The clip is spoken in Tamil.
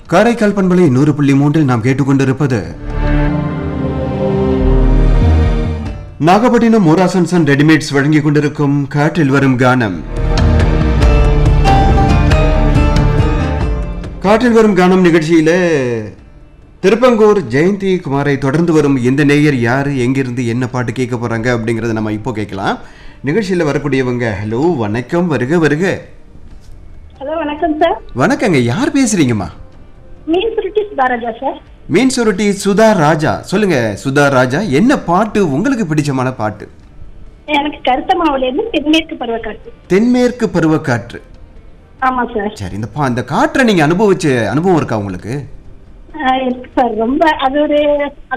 காரைக்கால் பண்பலை நூறு புள்ளி மூன்றில் நாம் கேட்டுக்கொண்டிருப்பது நாகப்பட்டினம் மோராசன்சன் ரெடிமேட்ஸ் வழங்கிக் கொண்டிருக்கும் காற்றில் வரும் கானம் காற்றில் வரும் கானம் நிகழ்ச்சியில திருப்பங்கூர் ஜெயந்தி குமாரை தொடர்ந்து வரும் இந்த நேயர் யாரு எங்கிருந்து என்ன பாட்டு கேட்க போறாங்க அப்படிங்கறத நம்ம இப்போ கேட்கலாம் நிகழ்ச்சியில வரக்கூடியவங்க ஹலோ வணக்கம் வருக வருக ஹலோ வணக்கம் சார் வணக்கங்க யார் பேசுறீங்கம்மா மீன் சுருட்டி சுதாராஜா சார் மீன் சுருட்டி சுதா ராஜா சொல்லுங்க சுதா ராஜா என்ன பாட்டு உங்களுக்கு பிடிச்சமான பாட்டு எனக்கு கருத்த மாவுலேருந்து தென்மேற்கு பருவக்காற்று தென்மேற்கு பருவக்காற்று ஆமா சார் சரி இந்த பா இந்த காற்றை நீங்க அனுபவிச்ச அனுபவம் இருக்கா உங்களுக்கு ஆஹ் இருக்கு சார் ரொம்ப அது ஒரு